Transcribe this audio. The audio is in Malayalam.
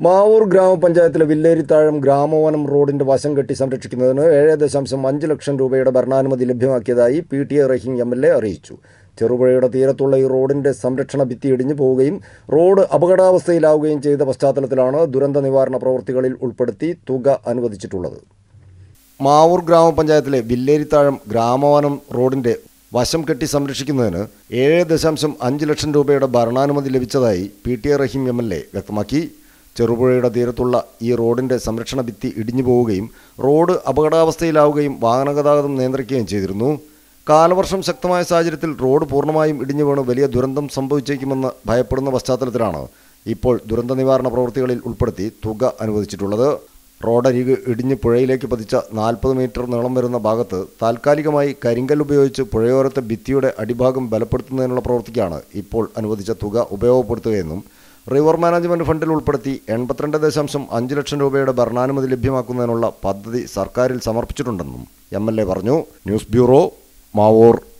മാവൂർ ഗ്രാമപഞ്ചായത്തിലെ വില്ലേരിത്താഴം ഗ്രാമവനം റോഡിന്റെ വശം കെട്ടി സംരക്ഷിക്കുന്നതിന് ഏഴ് ദശാംശം അഞ്ച് ലക്ഷം രൂപയുടെ ഭരണാനുമതി ലഭ്യമാക്കിയതായി P T A Rahim M L A അറിയിച്ചു ചെറുപുഴയുടെ തീരത്തുള്ള ഈ റോഡിന്റെ സംരക്ഷണ ഭിത്തി ഇടിഞ്ഞു പോവുകയും റോഡ് അപകടാവസ്ഥയിലാവുകയും ചെയ്ത പശ്ചാത്തലത്തിലാണ് ദുരന്ത നിവാരണ പ്രവൃത്തികളിൽ ഉൾപ്പെടുത്തി തുക അനുവദിച്ചിട്ടുള്ളത് മാവൂർ ഗ്രാമപഞ്ചായത്തിലെ വില്ലേരിത്താഴം ഗ്രാമവനം റോഡിന്റെ വശം കെട്ടി സംരക്ഷിക്കുന്നതിന് ഏഴ് ദശാംശം അഞ്ച് ലക്ഷം രൂപയുടെ ഭരണാനുമതി ലഭിച്ചതായി P T A Rahim M L A വ്യക്തമാക്കി ചെറുപുഴയുടെ തീരത്തുള്ള ഈ റോഡിന്റെ സംരക്ഷണ ഭിത്തി ഇടിഞ്ഞു പോവുകയും റോഡ് അപകടാവസ്ഥയിലാവുകയും വാഹനഗതാഗതം നിയന്ത്രിക്കുകയും ചെയ്തിരുന്നു കാലവർഷം ശക്തമായ സാഹചര്യത്തിൽ റോഡ് പൂർണ്ണമായും ഇടിഞ്ഞു വീണ് വലിയ ദുരന്തം സംഭവിച്ചേക്കുമെന്ന് ഭയപ്പെടുന്ന പശ്ചാത്തലത്തിലാണ് ഇപ്പോൾ ദുരന്ത നിവാരണ പ്രവൃത്തികളിൽ ഉൾപ്പെടുത്തി തുക അനുവദിച്ചിട്ടുള്ളത് റോഡരിക് ഇടിഞ്ഞ് പുഴയിലേക്ക് പതിച്ച നാൽപ്പത് മീറ്റർ നീളം വരുന്ന ഭാഗത്ത് താൽക്കാലികമായി കരിങ്കൽ ഉപയോഗിച്ച് പുഴയോരത്തെ ഭിത്തിയുടെ അടിഭാഗം ബലപ്പെടുത്തുന്നതിനുള്ള പ്രവൃത്തിക്കാണ് ഇപ്പോൾ അനുവദിച്ച തുക ഉപയോഗപ്പെടുത്തുകയെന്നും റിവർ മാനേജ്മെന്റ് ഫണ്ടിൽ ഉൾപ്പെടുത്തി എൺപത്തിരണ്ട് ദശാംശം അഞ്ച് ലക്ഷം രൂപയുടെ ഭരണാനുമതി ലഭ്യമാക്കുന്നതിനുള്ള പദ്ധതി സർക്കാരിൽ സമർപ്പിച്ചിട്ടുണ്ടെന്നും എം എൽ എ പറഞ്ഞു ന്യൂസ് ബ്യൂറോ മാവൂർ